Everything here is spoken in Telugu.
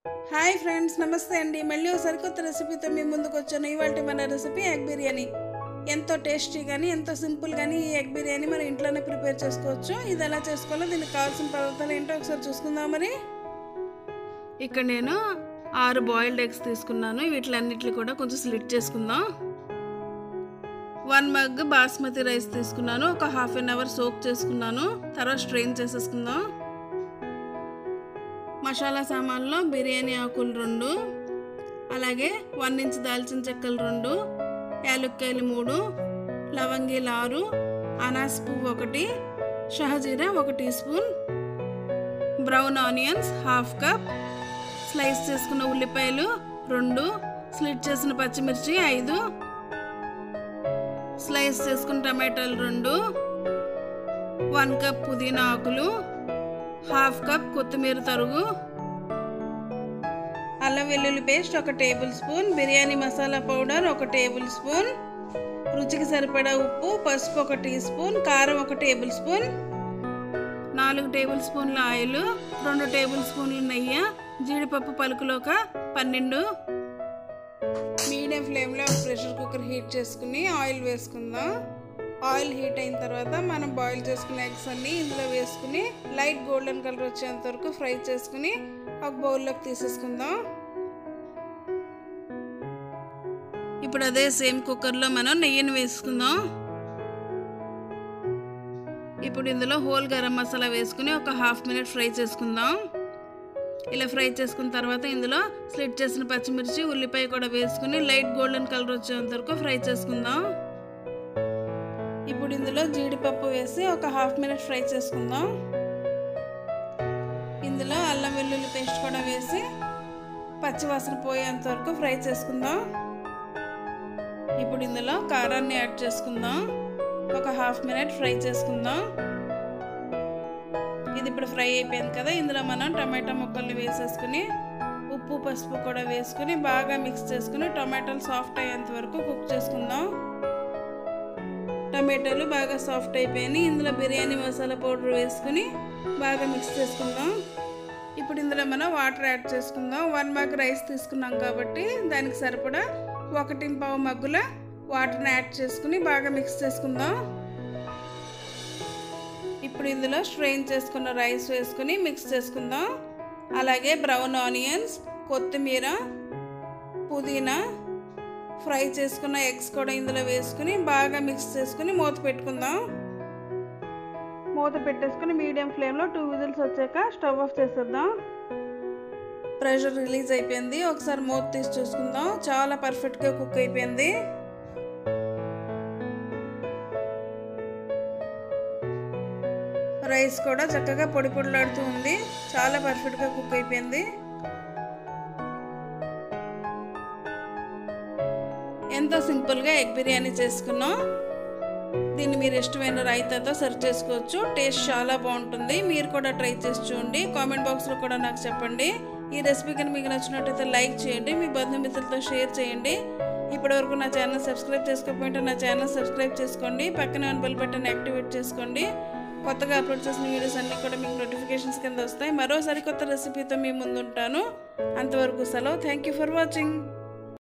హాయ్ ఫ్రెండ్స్ నమస్తే అండి మళ్ళీ ఓ సరికొత్త రెసిపీతో మీ ముందుకు వచ్చాను ఇవాళ మన రెసిపీ ఎగ్ బిర్యానీ ఎంతో టేస్టీ కానీ ఎంతో సింపుల్ కానీ ఈ ఎగ్ బిర్యానీ మనం ఇంట్లోనే ప్రిపేర్ చేసుకోవచ్చు ఇది ఎలా చేసుకోవాలో దీనికి కావాల్సిన పదార్థాలు ఏంటో ఒకసారి చూసుకుందాం మరి ఇక్కడ నేను ఆరు బాయిల్డ్ ఎగ్స్ తీసుకున్నాను వీటిలన్నిటిని కూడా కొంచెం స్లిట్ చేసుకుందాం వన్ మగ్ బాస్మతి రైస్ తీసుకున్నాను ఒక హాఫ్ అన్ అవర్ సోక్ చేసుకున్నాను తర్వాత స్ట్రెయిన్ చేసేసుకుందాం మసాలా సామాన్లో బిర్యానీ ఆకులు రెండు అలాగే వన్ ఇంచ్ దాల్చిన చెక్కలు రెండు యాలుక్కాయలు మూడు లవంగీలు ఆరు అనాస్ పువ్వు ఒకటి షహజీరా ఒక teaspoon brown onions half cup slice చేసుకున్న ఉల్లిపాయలు రెండు స్లిట్ చేసిన పచ్చిమిర్చి ఐదు స్లైస్ చేసుకున్న టమాటాలు రెండు వన్ కప్ పుదీనా ఆకులు హాఫ్ కప్ కొత్తిమీర తరుగు అల్లం వెల్లుల్లి పేస్ట్ ఒక tablespoon biryani masala powder ఒక టేబుల్ స్పూన్ రుచికి సరిపడా ఉప్పు పసుపు ఒక టీ స్పూన్ కారం ఒక టేబుల్ స్పూన్ నాలుగు టేబుల్ స్పూన్ల ఆయిల్ రెండు టేబుల్ స్పూన్ల నెయ్యి జీడిపప్పు పలుకులు ఒక పన్నెండు మీడియం ఫ్లేమ్లో ప్రెషర్ కుక్కర్ హీట్ చేసుకుని ఆయిల్ వేసుకుందాం ఆయిల్ హీట్ అయిన తర్వాత మనం బాయిల్ చేసుకున్న ఎగ్స్ అన్ని ఇందులో వేసుకుని లైట్ గోల్డెన్ కలర్ వచ్చేంత వరకు ఫ్రై చేసుకుని ఒక బౌల్లోకి తీసేసుకుందాం ఇప్పుడు అదే సేమ్ కుక్కర్లో మనం నెయ్యిని వేసుకుందాం ఇప్పుడు ఇందులో హోల్ గరం మసాలా వేసుకుని ఒక హాఫ్ మినిట్ ఫ్రై చేసుకుందాం ఇలా ఫ్రై చేసుకున్న తర్వాత ఇందులో స్లిట్ చేసిన పచ్చిమిర్చి ఉల్లిపాయ కూడా వేసుకుని లైట్ గోల్డెన్ కలర్ వచ్చేంత వరకు ఫ్రై చేసుకుందాం ఇప్పుడు ఇందులో జీడిపప్పు వేసి ఒక హాఫ్ మినిట్ ఫ్రై చేసుకుందాం ఇందులో అల్లం వెల్లుల్లి పేస్ట్ కూడా వేసి పచ్చివాసన పోయేంత వరకు ఫ్రై చేసుకుందాం ఇప్పుడు ఇందులో కారాన్ని యాడ్ చేసుకుందాం ఒక హాఫ్ మినిట్ ఫ్రై చేసుకుందాం ఇది ఇప్పుడు ఫ్రై అయిపోయింది కదా ఇందులో మనం టమాటా ముక్కల్ని వేసేసుకుని ఉప్పు పసుపు కూడా వేసుకుని బాగా మిక్స్ చేసుకుని టమాటాలు సాఫ్ట్ అయ్యేంత వరకు కుక్ చేసుకుందాం టమాటాలు బాగా సాఫ్ట్ అయిపోయినాయి ఇందులో బిర్యానీ మసాలా పౌడర్ వేసుకుని బాగా మిక్స్ చేసుకుందాం ఇప్పుడు ఇందులో మనం వాటర్ యాడ్ చేసుకుందాం వన్ మగ్ రైస్ తీసుకున్నాం కాబట్టి దానికి సరిపడా ఒకటి పావు మగ్గుల వాటర్ని యాడ్ చేసుకుని బాగా మిక్స్ చేసుకుందాం ఇప్పుడు ఇందులో స్ట్రెయిన్ చేసుకున్న రైస్ వేసుకుని మిక్స్ చేసుకుందాం అలాగే బ్రౌన్ ఆనియన్స్ కొత్తిమీర పుదీనా ఫ్రై చేసుకున్న ఎగ్స్ కూడా ఇందులో వేసుకుని బాగా మిక్స్ చేసుకుని మూత పెట్టుకుందాం మూత పెట్టేసుకుని మీడియం ఫ్లేమ్లో టూ విజిల్స్ వచ్చాక స్టవ్ ఆఫ్ చేసేద్దాం ప్రెషర్ రిలీజ్ అయిపోయింది ఒకసారి మూత తీసి చూసుకుందాం చాలా పర్ఫెక్ట్గా కుక్ అయిపోయింది రైస్ కూడా చక్కగా పొడి పొడిలాడుతూ ఉంది చాలా పర్ఫెక్ట్గా కుక్ అయిపోయింది ఎంతో సింపుల్గా ఎగ్ బిర్యానీ చేసుకున్నాం దీన్ని మీరు ఇష్టమైన రైతాతో సర్వ్ చేసుకోవచ్చు టేస్ట్ చాలా బాగుంటుంది మీరు కూడా ట్రై చేసి చూడండి కామెంట్ బాక్స్లో కూడా నాకు చెప్పండి ఈ రెసిపీ కనుక మీకు నచ్చినట్టయితే లైక్ చేయండి మీ బంధుమిత్రులతో షేర్ చేయండి ఇప్పటివరకు నా ఛానల్ సబ్స్క్రైబ్ చేసుకోకపోతే నా ఛానల్ సబ్స్క్రైబ్ చేసుకోండి పక్కనే ఉన్న బెల్ బటన్ యాక్టివేట్ చేసుకోండి కొత్తగా అప్లోడ్ చేసిన వీడియోస్ అన్నీ కూడా మీకు నోటిఫికేషన్స్ కింద వస్తాయి మరోసారి కొత్త రెసిపీతో మీ ముందు ఉంటాను అంతవరకు సెలవు థ్యాంక్ యూ ఫర్ వాచింగ్